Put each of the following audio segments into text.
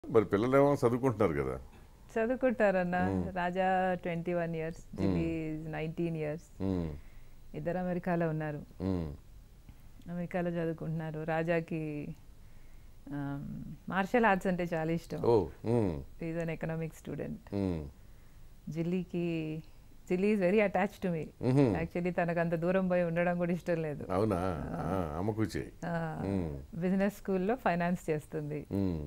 మరి పిల్లలేమో చదువుకుంటున్నారు కదా చదువుకుంటారన్న రాజా ట్వంటీ వన్ ఇయర్స్ జిబీ నైన్టీన్ ఇయర్స్ ఉమ్, ఇద్దరు అమెరికాలో ఉన్నారు ఉమ్, అమెరికాలో చదువుకుంటున్నారు రాజాకి మార్షల్ ఆర్ట్స్ అంటే చాలా ఇష్టం ఓ um, is an economic student um, జిల్లీకి Jilly is very attach to me mhm. Actually తనకు అంత దూరం పోయి ఉండడం కూడా ఇష్టం లేదు అవునా ఆ, అమ్మ కూర్చే ఉమ్, బిజినెస్ స్కూల్లో ఫైనాన్స్ చేస్తుంది um,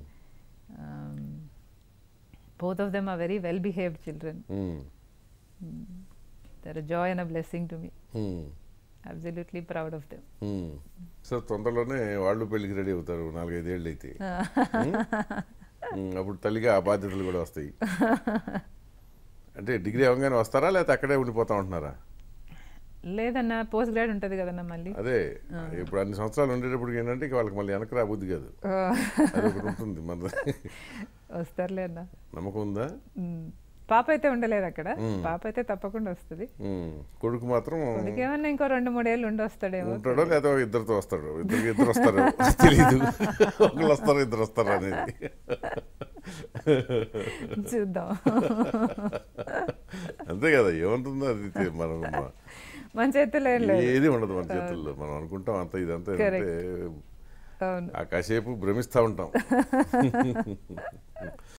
both of them are very well behaved children um, they're joy and a blessing to me um, absolutely proud of them um. So తొందరలోనే వాళ్ళు పెళ్లికి రెడీ అవుతారు నాలుగైదేళ్ళు అయితే ఉమ్, ఉమ్, అప్పుడు తల్లిగా ఆ బాధ్యతలు కూడా వస్తాయి అంటే డిగ్రీ అవ్వగానే వస్తారా లేకపోతే అక్కడే ఉండిపోతా ఉంటున్నారా లేదన్న పోస్ట్ గ్రాడ్ ఉంటుంది కదన్న మళ్ళీ అదే ఇప్పుడు అన్ని సంవత్సరాలు ఉండేటప్పుడు ఏంటంటే ఇక వాళ్ళకి మళ్ళీ వెనక్కి రాబుద్ది కాదు అది ఒకటి ఉంటుంది మన వస్తారులే అన్న నమ్మకం ఉందా మ్మ్. పాప అయితే ఉండలేదు అక్కడ పాప అయితే తప్పకుండా వస్తుంది ఉమ్, కొడుకు మాత్రం ఏమన్నా ఇంకో రెండు మూడేళ్ళు ఉండి వస్తాడేమో ఉంటాడో లేదో ఇద్దరితో వస్తాడు ఇద్దరికి ఇద్దరు వస్తారు తెలియదు ఒకళ్ళు వస్తారు ఇద్దరు వస్తారు అనేది చూద్దాం అంతే కదా ఏముంటుందో అది తె- మనం మన చేతుల్లో ఏం లేదు ఏది ఉండదు మన చేతుల్లో మనం అనుకుంటాం అంత ఇదంతా ఏంటంటే అవును ఆ కాసేపు భ్రమిస్తూ ఉంటాం